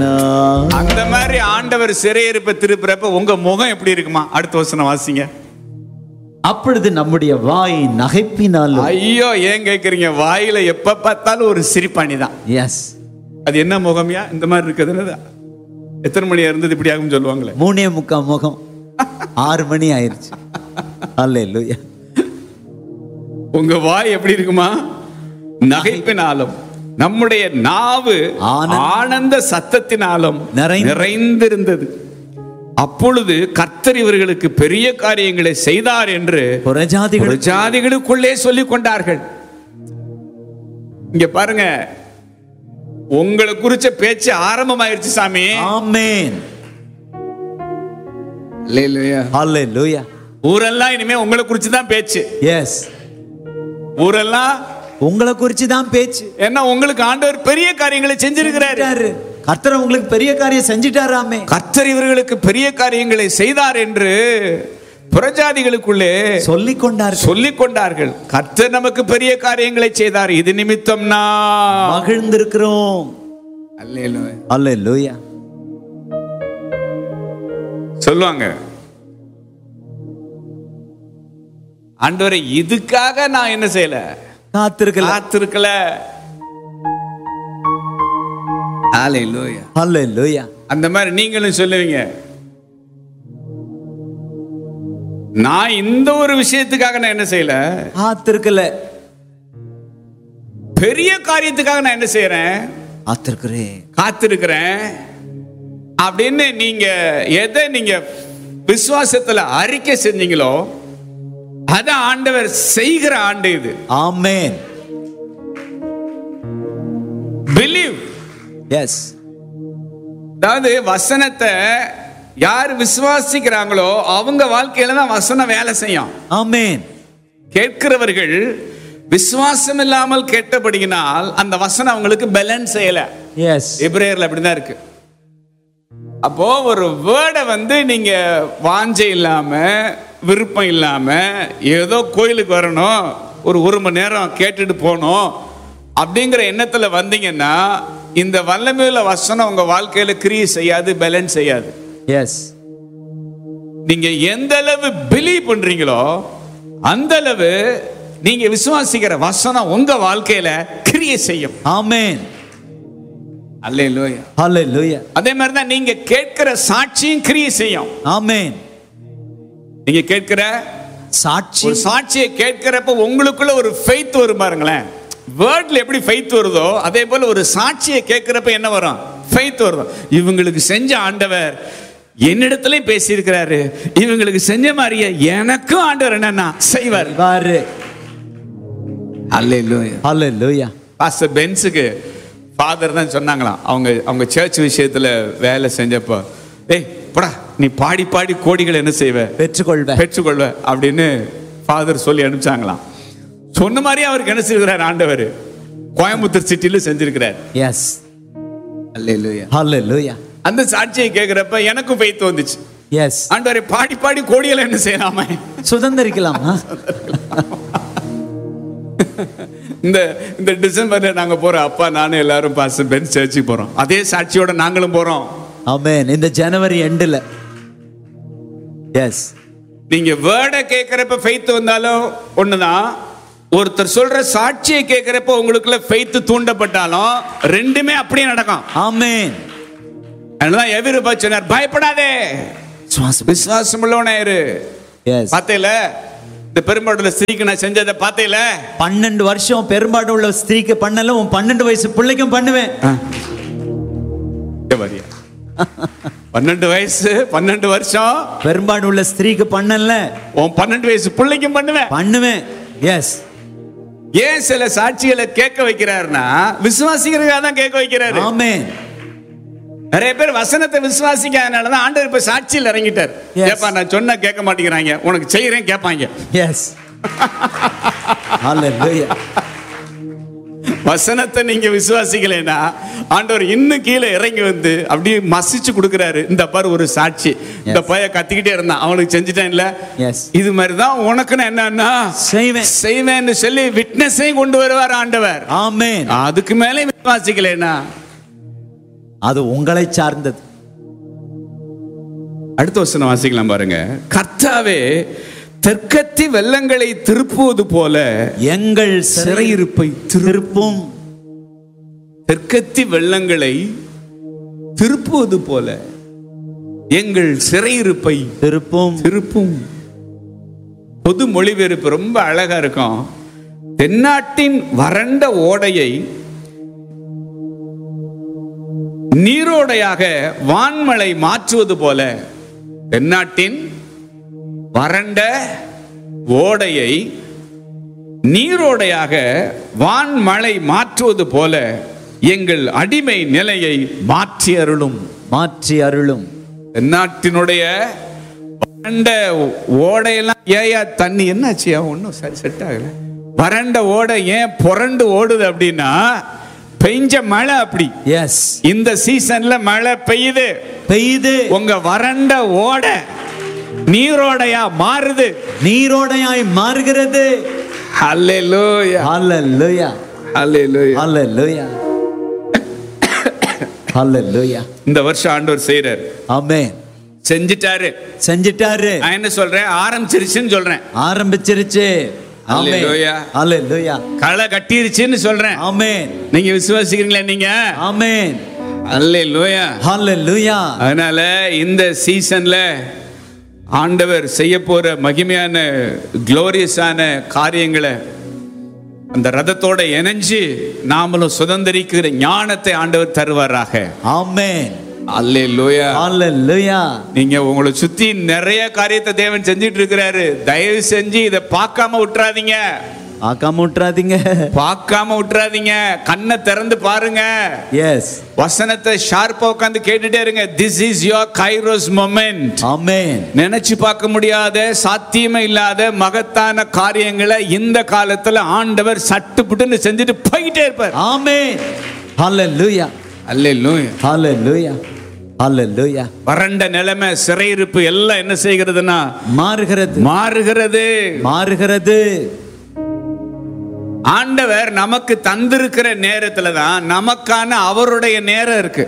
அந்த மாதிரி ஆண்டவர் சிறையிருப்ப திருப்புறப்ப உங்க முகம் எப்படி இருக்குமா அடுத்த வசனம் வாசிங்க அப்பொழுது நம்முடைய வாய் நகைப்பினாலும் ஐயோ ஏன் கேக்குறீங்க வாயில எப்ப பார்த்தாலும் ஒரு சிரிப்பாணி தான் எஸ் அது என்ன முகம்யா இந்த மாதிரி இருக்குதுன்னு எத்தனை மணியா இருந்தது இப்படி ஆகும் சொல்லுவாங்களே மூணே முக்கால் முகம் ஆறு மணி ஆயிருச்சு அல்லேலூயா உங்க வாய் எப்படி இருக்குமா நகைப்பினாலும் நம்முடைய நாவு ஆனந்த- ஆனந்த சத்தத்தினாலும் நிறைந்து- நிறைந்திருந்தது அப்பொழுது கர்த்தர் இவர்களுக்கு பெரிய காரியங்களை செய்தார் என்று புறஜாதிகள் ஜாதிகளுக்குள்ளே சொல்லிக் கொண்டார்கள் இங்க பாருங்க உங்களை குறிச்ச பேச்சு ஆரம்பமாயிருச்சு சாமி ஆமென் இல்லையா அல்லேலூயா ஊரெல்லாம் இனிமே உங்களை குறிச்சு தான் பேச்சு எஸ் ஊரெல்லாம் உங்களை குறிச்சு தான் பேச்சு ஏன்னா உங்களுக்கு ஆண்டவர் பெரிய காரியங்களை செஞ்சிருக்கிறாரு செஞ்சிட்டாரு. கர்த்தர் உங்களுக்கு பெரிய காரியம் செஞ்சிட்டாராமே கர்த்தர் இவர்களுக்கு பெரிய காரியங்களை செய்தார் என்று புறஜாதிகளுக்குள்ளே சொல்லிக் கொண்டார் சொல்லிக் கொண்டார்கள் கர்த்தர் நமக்கு பெரிய காரியங்களை செய்தார் இது நிமித்தம்னா மகிழ்ந்திருக்கிறோம் அல்லேலூயா. அல்லேலூயா சொல்லுவாங்க ஆண்டவரை இதுக்காக நான் என்ன செய்யல காத்திருக்கலாம் காத்திருக்கல அல்லேலூயா. அல்லேலூயா அந்த மாதிரி நீங்களும் சொல்லுவீங்க நான் இந்த ஒரு விஷயத்துக்காக நான் என்ன செய்யல காத்திருக்கல பெரிய காரியத்துக்காக நான் என்ன செய்யறேன் காத்திருக்கிறேன் காத்திருக்கிறேன் அப்படின்னு நீங்க எதை நீங்க விசுவாசத்துல அறிக்கை செஞ்சீங்களோ அத ஆண்டவர் செய்கிற ஆண்டு இது ஆமென் பிலீவ் எஸ் அதாவது வசனத்தை யார் விசுவாசிக்கிறாங்களோ அவங்க வாழ்க்கையில தான் வசனம் வேலை செய்யும் ஆமென் கேட்கிறவர்கள் விசுவாசம் இல்லாமல் கேட்டபடியினால் அந்த வசனம் அவங்களுக்கு பேலன்ஸ் செய்யல எஸ் எப்ரேயர்ல அப்படிதான் இருக்கு அப்போ ஒரு வேர்டை வந்து நீங்க வாஞ்சை இல்லாம விருப்பம் இல்லாம ஏதோ கோயிலுக்கு வரணும் ஒரு ஒரு மணி நேரம் கேட்டுட்டு போகணும் அப்படிங்கிற எண்ணத்துல வந்தீங்கன்னா இந்த வல்லமையுள்ள வசனம் உங்க வாழ்க்கையில கிரியை செய்யாது பேலன்ஸ் செய்யாது எஸ் நீங்க எந்த அளவு பிலீவ் பண்றீங்களோ அந்த அளவு நீங்க விசுவாசிக்கிற வசனம் உங்க வாழ்க்கையில கிரியை செய்யும் ஆமென் அல்லேலூயா அல்லேலூயா அதே மாதிரி தான் நீங்க கேட்கிற சாட்சியும் கிரியை செய்யும் ஆமென் நீங்க கேட்கிற சாட்சி ஒரு சாட்சியை கேட்கிறப்ப உங்களுக்குள்ள ஒரு ஃபெய்த் வரும் பாருங்களேன் வேர்ட்ல எப்படி ஃபெய்த் வருதோ அதே போல ஒரு சாட்சியை கேட்கிறப்ப என்ன வரும் ஃபெய்த் வரும் இவங்களுக்கு செஞ்ச ஆண்டவர் என்னிடத்துலயும் பேசியிருக்கிறாரு இவங்களுக்கு செஞ்ச மாதிரியே எனக்கும் ஆண்டவர் என்னன்னா செய்வார் வாரு அல்லேலூயா அல்லேலூயா பாஸ்டர் பென்ஸுக்கு ஃபாதர் தான் சொன்னாங்களாம் அவங்க அவங்க சர்ச் விஷயத்துல வேலை செஞ்சப்போ ஏய் போடா நீ பாடி பாடி கோடிகள் என்ன செய்வ பெற்றுக்கொள்வேன் பெற்றுக்கொள்வ அப்படின்னு ஃபாதர் சொல்லி அனுப்பிச்சாங்களாம் சொன்ன மாதிரி அவருக்கு என்ன செய்கிறார் ஆண்டவர் கோயம்புத்தூர் சிட்டில செஞ்சிருக்கிறார் எஸ் அல்லேலூயா அல்லேலூயா அந்த சாட்சியை கேட்கிறப்ப எனக்கும் பெய்த்து வந்துச்சு எஸ் ஆண்டவரை பாடி பாடி கோடிகளை என்ன செய்யலாமே சுதந்திரிக்கலாமா இந்த இந்த டிசம்பர்ல நாங்க போறோம் அப்பா நானும் எல்லாரும் பாஸ்டர் பென்ஸ் சர்ச்சுக்கு போறோம் அதே சாட்சியோட நாங்களும் போறோம் ஆமென் இந்த ஜனவரி எண்டுல எஸ் நீங்க வேர்டை கேட்கிறப்ப ஃபெய்த் வந்தாலும் ஒண்ணுதான் ஒருத்தர் சொல்ற சாட்சியை கேட்கிறப்ப உங்களுக்குள்ள ஃபெய்த் தூண்டப்பட்டாலும் ரெண்டுமே அப்படியே நடக்கும் ஆமென் அதனால எதிர்பா சொன்னார் பயப்படாதே சுவாசம் விசுவாசம் உள்ளவனாயிரு எஸ் பார்த்தேல இந்த பெரும்பாடுல ஸ்திரீக்கு நான் செஞ்சதை பார்த்தேல பன்னெண்டு வருஷம் பெரும்பாடு உள்ள ஸ்திரீக்கு பண்ணல உன் பன்னெண்டு வயசு பிள்ளைக்கும் பண்ணுவேன் இங்க பாரியா. பன்னெண்டு வயசு பன்னெண்டு வருஷம் பெரும்பாடு உள்ள ஸ்திரீக்கு பண்ணல உன் பன்னெண்டு வயசு பிள்ளைக்கும் பண்ணுவேன் பண்ணுவேன் எஸ் ஏன் சில சாட்சிகளை கேட்க வைக்கிறாருன்னா விசுவாசிக்கிறதுக்காக தான் கேட்க வைக்கிறாரு ஆமென் நிறைய பேர் வசனத்தை விசுவாசிக்காதனால தான் ஆண்டவர் இப்ப சாட்சியில் இறங்கிட்டார் Yes. ஏப்பா நான் சொன்னா கேட்க மாட்டேங்கிறாங்க உனக்கு செய்யறேன் கேட்பாங்க எஸ் ஹalleluya வசனத்தை நீங்க விசுவாசிக்கலைன்னா ஆண்டவர் இன்னும் கீழே இறங்கி வந்து அப்படியே மசிச்சு கொடுக்குறாரு இந்த பாரு ஒரு சாட்சி இந்த பைய கத்திக்கிட்டே இருந்தான் அவனுக்கு செஞ்சுட்டேன் இல்ல எஸ் இது மாதிரி தான் உனக்கு நான் என்னன்னா செய்வேன் செய்வேன்னு சொல்லி விட்னஸையும் கொண்டு வருவார் ஆண்டவர் ஆமென் அதுக்கு மேலே விசுவாசிக்கலைன்னா அது உங்களை சார்ந்தது அடுத்த வசனம் வாசிக்கலாம் பாருங்க கர்த்தாவே தெற்கத்தி வெள்ளங்களை திருப்புவது போல எங்கள் சிறையிருப்பை திருப்பும் தெற்கத்தி வெள்ளங்களை திருப்புவது போல எங்கள் சிறையிருப்பை திருப்பும் திருப்பும் பொது மொழிபெயர்ப்பு ரொம்ப அழகா இருக்கும் தென்னாட்டின் வறண்ட ஓடையை நீரோடையாக வான்மழை மாற்றுவது போல தென்னாட்டின் வறண்ட ஓடையை நீரோடையாக வான்மழை மாற்றுவது போல எங்கள் அடிமை நிலையை மாற்றி அருளும் மாற்றி அருளும் தென்னாட்டினுடைய வறண்ட ஓடையெல்லாம் ஏயா தண்ணி என்னாச்சியா ஒன்றும் சரி செட் ஆகல வறண்ட ஓடை ஏன் புரண்டு ஓடுது அப்படின்னா பெஞ்ச மழை அப்படி எஸ் இந்த சீசன்ல மழை பெய்யுது பெய்து உங்க வறண்ட ஓடை நீரோடையா மாறுது நீரோடையாய் மாறுகிறது அல்லேலூயா ஹalleluya அல்லேலூயா ஹalleluya ஹalleluya இந்த வருஷம் ஆண்டவர் செய்யறாரு ஆமென் செஞ்சிட்டாரு செஞ்சிட்டாரு நான் என்ன சொல்றேன் ஆரம்பிச்சிருச்சுன்னு சொல்றேன் ஆரம்பிச்சிருச்சு ஆமென் Hallelujah. ஹalleluya களை கட்டிருச்சுன்னு சொல்றேன் ஆமென் நீங்க விசுவாசிக்கிறீங்களா நீங்க ஆமென் அல்லேலூயா ஹalleluya அதனால இந்த சீசன்ல ஆண்டவர் செய்ய போற மகிமையான குளோரியஸான காரியங்களை அந்த ரதத்தோட இணைஞ்சு நாமளும் சுதந்திரிக்கிற ஞானத்தை ஆண்டவர் தருவாராக ஆமென் அல்லேலூயா ஹalleluya நீங்க உங்களை சுத்தி நிறைய காரியத்தை தேவன் செஞ்சிட்டு இருக்கிறாரு தயவு செஞ்சு இதை பார்க்காம விட்டுறாதீங்க ஆக்காம விட்டுறாதீங்க பார்க்காம விட்டுறாதீங்க கண்ணை திறந்து பாருங்க எஸ் வசனத்தை ஷார்ப்பா உட்காந்து கேட்டுட்டே இருங்க this is your Kairos moment amen நினைச்சு பார்க்க முடியாத சாத்தியமே இல்லாத மகத்தான காரியங்களை இந்த காலத்துல ஆண்டவர் சட்டுப்புட்டுன்னு செஞ்சுட்டு போயிட்டே இருப்பார் ஆமென் ஹalleluya அல்லேலூயா ஹalleluya ஹalleluya வறண்ட நிலைமை சிறையிருப்பு எல்லாம் என்ன செய்கிறதுனா மாறுகிறது மாறுகிறது மாறுகிறது ஆண்டவர் நமக்கு தந்திருக்கிற நேரத்துல தான் நமக்கான அவருடைய நேரம் இருக்கு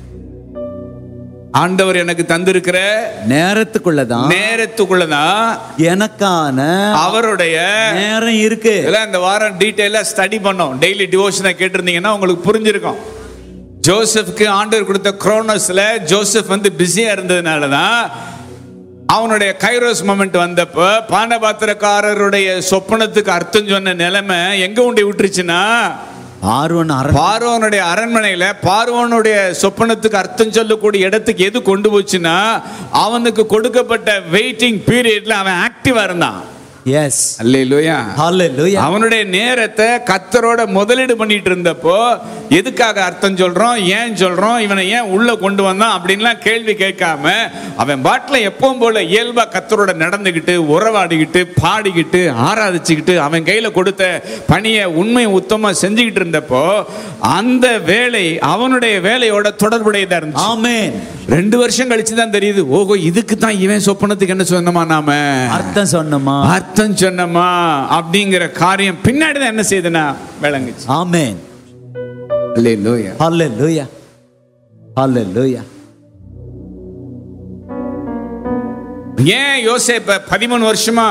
ஆண்டவர் எனக்கு தந்திருக்கிற நேரத்துக்குள்ளதான் நேரத்துக்குள்ளதான் எனக்கான அவருடைய நேரம் இருக்கு இதெல்லாம் இந்த வாரம் டீட்டெயிலா ஸ்டடி பண்ணோம் டெய்லி டிவோஷனை கேட்டிருந்தீங்கன்னா உங்களுக்கு புரிஞ்சிருக்கும் ஜோசப்க்கு ஆண்டவர் கொடுத்த குரோனோஸ்ல ஜோசப் வந்து பிஸியா இருந்ததுனால தான் அவனுடைய கைரோஸ் மொமெண்ட் வந்தப்ப பானபாத்திரக்காரருடைய சொப்பனத்துக்கு அர்த்தம் சொன்ன நிலைமை எங்க உண்டி விட்டுருச்சுன்னா பார்வன் அர பார்வோனுடைய அரண்மனையில பார்வோனுடைய சொப்பனத்துக்கு அர்த்தம் சொல்லக்கூடிய இடத்துக்கு எது கொண்டு போச்சுன்னா அவனுக்கு கொடுக்கப்பட்ட வெயிட்டிங் பீரியட்ல அவன் ஆக்டிவா இருந்தான் எஸ் அல்லேலூயா ஹalleluya அவனுடைய நேரத்தை கத்தரோட முதலீடு பண்ணிட்டு இருந்தப்போ எதுக்காக அர்த்தம் சொல்றோம் ஏன் சொல்றோம் இவனை ஏன் உள்ள கொண்டு வந்தான் அப்படின்லாம் கேள்வி கேட்காம அவன் பாட்டில் எப்பவும் போல இயல்பா கத்தரோட நடந்துக்கிட்டு உறவாடிக்கிட்டு பாடிக்கிட்டு ஆராதிச்சுக்கிட்டு அவன் கையில கொடுத்த பணியை உண்மை உத்தமா செஞ்சுக்கிட்டு இருந்தப்போ அந்த வேலை அவனுடைய வேலையோட தொடர்புடையதா இருந்துச்சு ஆமென் ரெண்டு வருஷம் கழிச்சு தான் தெரியுது ஓஹோ இதுக்கு தான் இவன் சொப்பனத்துக்கு என்ன சொன்னமா நாம அர்த்தம் சொன்னமா அர்த்தம் சொன்னமா அப்படிங்கிற காரியம் பின்னாடி தான் என்ன செய்யுதுன்னா விளங்குச்சு ஆமென் அல்லேலூயா ஹalleluya ஹalleluya ஏன் யோசேப்ப பதிமூணு வருஷமா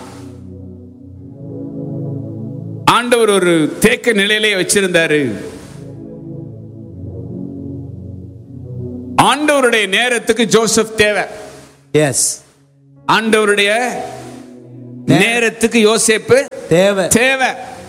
ஆண்டவர் ஒரு தேக்க நிலையிலே வச்சிருந்தாரு ஆண்டவருடைய நேரத்துக்கு ஜோசப் தேவை எஸ் ஆண்டவருடைய நேரத்துக்கு யோசேப்பு தேவை தேவை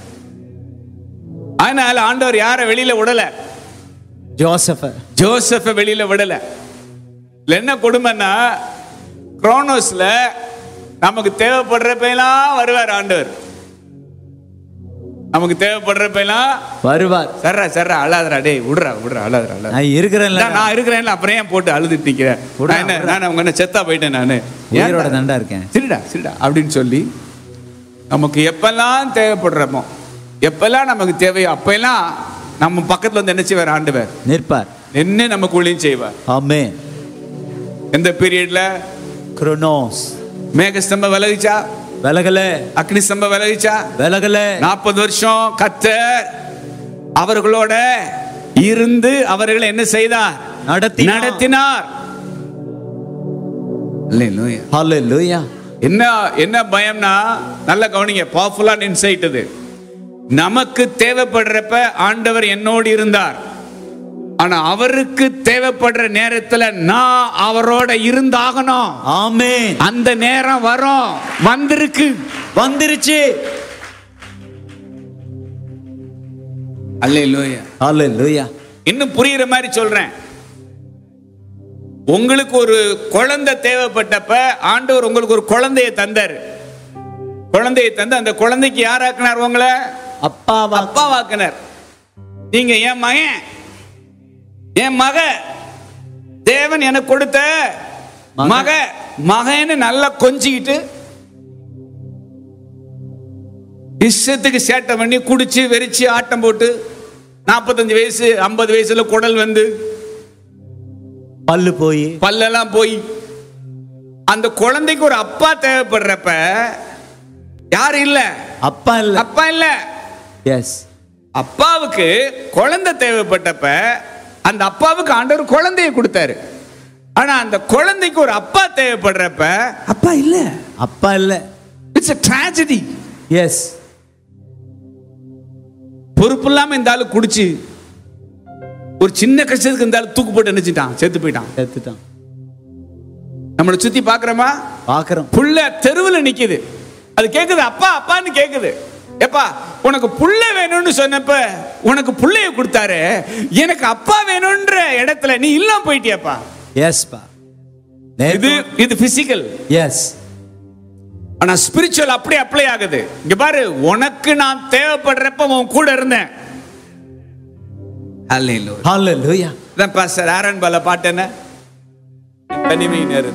அதனால ஆண்டவர் யாரை வெளியில விடல ஜோசப் ஜோசப்ப வெளியில விடல இதுல என்ன கொடுமைன்னா குரோனோஸ்ல நமக்கு தேவைப்படுறப்பெல்லாம் வருவார் ஆண்டவர் நமக்கு தேவைப்படுறப்பெல்லாம் வருவார் சர்ரா சர்ரா அழாதரா டேய் விடுறா விடுறா அழாதரா அழாத நான் இருக்கிறேன்ல நான் இருக்கிறேன்ல அப்புறம் ஏன் போட்டு அழுதுட்டு நிக்கிறேன் விடுறா, நான் என்ன விடுறா. நான் அவங்க என்ன செத்தா போயிட்டேன் நானு உயிரோட ஏன்டா? தண்டா இருக்கேன் சரிடா சரிடா அப்படின்னு சொல்லி நமக்கு எப்பெல்லாம் தேவைப்படுறோமோ எப்பெல்லாம் நமக்கு தேவையோ அப்பெல்லாம் நம்ம பக்கத்துல வந்து என்ன செய்வார் ஆண்டவர் நிற்பார் என்ன நமக்கு ஊழியம் செய்வார் ஆமென் எந்த பீரியட்ல குரோனோஸ் மேகஸ்தம்பம் விலகிச்சா விலகல அக்னி ஸ்தம்பம் விலகிச்சா விலகல நாற்பது வருஷம் கத்தர் அவர்களோட இருந்து அவர்களை என்ன செய்தார் நடத்தினார். நடத்தினார் Hallelujah. ஹalleluya என்ன என்ன பயம்னா நல்ல கவனிங்க பவர்ஃபுல்லான இன்சைட் இது நமக்கு தேவைப்படுறப்ப ஆண்டவர் என்னோடு இருந்தார் ஆனா அவருக்கு தேவைப்படுற நேரத்துல நான் அவரோட இருந்தாகணும் ஆமென் அந்த நேரம் வரும் வந்திருக்கு வந்துருச்சு அல்லேலூயா ஹalleluya இன்னும் புரியுற மாதிரி சொல்றேன் உங்களுக்கு ஒரு குழந்தை தேவைப்பட்டப்ப ஆண்டவர் உங்களுக்கு ஒரு குழந்தையை தந்தார் குழந்தையை தந்து அந்த குழந்தைக்கு யாராக்குனார் உங்களை அப்பாவா அப்பா வாக்குனர் நீங்க என் மகன் என் மக தேவன் எனக்கு கொடுத்த மகன். மக மகன்னு நல்லா கொஞ்சிக்கிட்டு இஷ்டத்துக்கு சேட்டை பண்ணி குடிச்சு வெறிச்சு ஆட்டம் போட்டு நாற்பத்தஞ்சு வயசு ஐம்பது வயசுல குடல் வந்து பல்லு போய் பல்லெல்லாம் போய் அந்த குழந்தைக்கு ஒரு அப்பா தேவைப்படுறப்ப யாரு இல்ல அப்பா இல்ல அப்பா இல்ல எஸ் அப்பாவுக்கு குழந்தை தேவைப்பட்டப்ப அந்த அப்பாவுக்கு ஆண்டவர் குழந்தைய கொடுத்தாரு ஆனா அந்த குழந்தைக்கு ஒரு அப்பா தேவைப்படுறப்ப அப்பா இல்ல அப்பா இல்ல இட்ஸ் a tragedy எஸ் பொறுப்பு இல்லாம இந்த ஆளு குடிச்சு ஒரு சின்ன கஷ்டத்துக்கு இந்த ஆளு தூக்கு போட்டு நினைச்சிட்டான் செத்து போயிட்டான் செத்துட்டான் நம்மளை சுத்தி பாக்குறோமா பாக்குறோம் புள்ள தெருவுல நிக்குது அது கேக்குது அப்பா அப்பான்னு கேக்குது எப்பா உனக்கு புள்ள வேணும்னு சொன்னப்ப உனக்கு புள்ளைய கொடுத்தாரு எனக்கு அப்பா வேணும்ன்ற இடத்துல நீ இல்லாம போயிட்டியப்பா எஸ் பா இது இது பிசிக்கல் எஸ் ஆனா ஸ்பிரிச்சுவல் அப்படியே அப்ளை ஆகுது இங்க பாரு உனக்கு நான் தேவைப்படுறப்ப உன் கூட இருந்தேன் Hallelujah. ஹalleluya இதான் பாஸ்டர் ஆரன் பால பாட்டு என்ன தனிமை நேரு